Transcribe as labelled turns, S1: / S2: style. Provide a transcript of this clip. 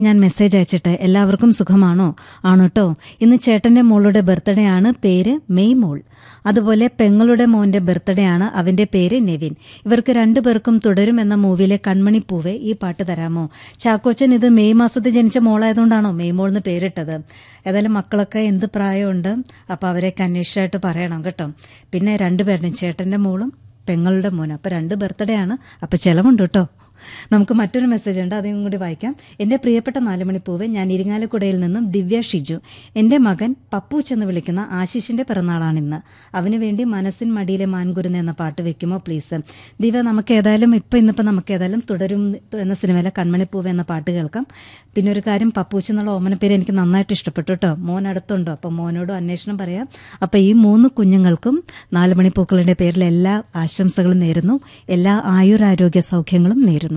S1: ഞാൻ മെസ്സേജ് അയച്ചിട്ട് എല്ലാവർക്കും സുഖമാണോ ആണ് കേട്ടോ ഇന്ന് ചേട്ടന്റെ മോളുടെ ബർത്ത്ഡേ ആണ് പേര് മെയ് മോൾ അതുപോലെ പെങ്ങളുടെ മോന്റെ ബർത്ത്ഡേ ആണ് അവന്റെ പേര് നെവിൻ ഇവർക്ക് രണ്ടുപേർക്കും തുടരും എന്ന മൂവിയിലെ കൺമണി പൂവെ ഈ പാട്ട് തരാമോ ചാക്കോച്ചൻ ഇത് മെയ് മാസത്തിൽ ജനിച്ച മോളായതുകൊണ്ടാണോ മെയ് മോൾ എന്ന് പേരിട്ടത് ഏതായാലും മക്കളൊക്കെ എന്ത് പ്രായമുണ്ട് അപ്പോൾ അവരെയൊക്കെ അന്വേഷിച്ചായിട്ട് പറയണം കേട്ടോ പിന്നെ രണ്ടുപേരുടെയും ചേട്ടന്റെ മോളും പെങ്ങളുടെ മോനും അപ്പോൾ രണ്ട് ബർത്ത്ഡേ ആണ് അപ്പോൾ ചിലവുണ്ട് കേട്ടോ നമുക്ക് മറ്റൊരു മെസ്സേജ് ഉണ്ട് അതും കൂടി വായിക്കാം എൻ്റെ പ്രിയപ്പെട്ട നാലുമണിപ്പൂവ് ഞാൻ ഇരിങ്ങാലക്കുടയിൽ നിന്നും ദിവ്യ ഷിജു എൻ്റെ മകൻ പപ്പൂച്ച് എന്ന് വിളിക്കുന്ന ആശിഷിൻ്റെ പിറന്നാളാണിന്ന് അവന് വേണ്ടി മനസ്സിൻ മടിയിലെ മാൻകുരുന്ന് എന്ന പാട്ട് വെക്കുമോ പ്ലീസ് ദിവ്യ നമുക്ക് ഏതായാലും ഇപ്പം ഇന്നിപ്പോൾ നമുക്ക് ഏതായാലും തുടരും എന്ന സിനിമയിലെ കൺമണിപ്പൂവ് എന്ന പാട്ട് കേൾക്കാം പിന്നെ ഒരു കാര്യം പപ്പൂച്ച് എന്നുള്ള ഓമന പേര് എനിക്ക് നന്നായിട്ട് ഇഷ്ടപ്പെട്ടു കേട്ടോ മോൻ അടുത്തുണ്ടോ അപ്പോൾ മോനോടും അന്വേഷണം പറയാം അപ്പോൾ ഈ മൂന്ന് കുഞ്ഞുങ്ങൾക്കും നാല് മണിപ്പൂക്കളുടെ പേരിൽ എല്ലാ ആശംസകളും നേരുന്നു എല്ലാ ആയുരാരോഗ്യ സൗഖ്യങ്ങളും നേരുന്നു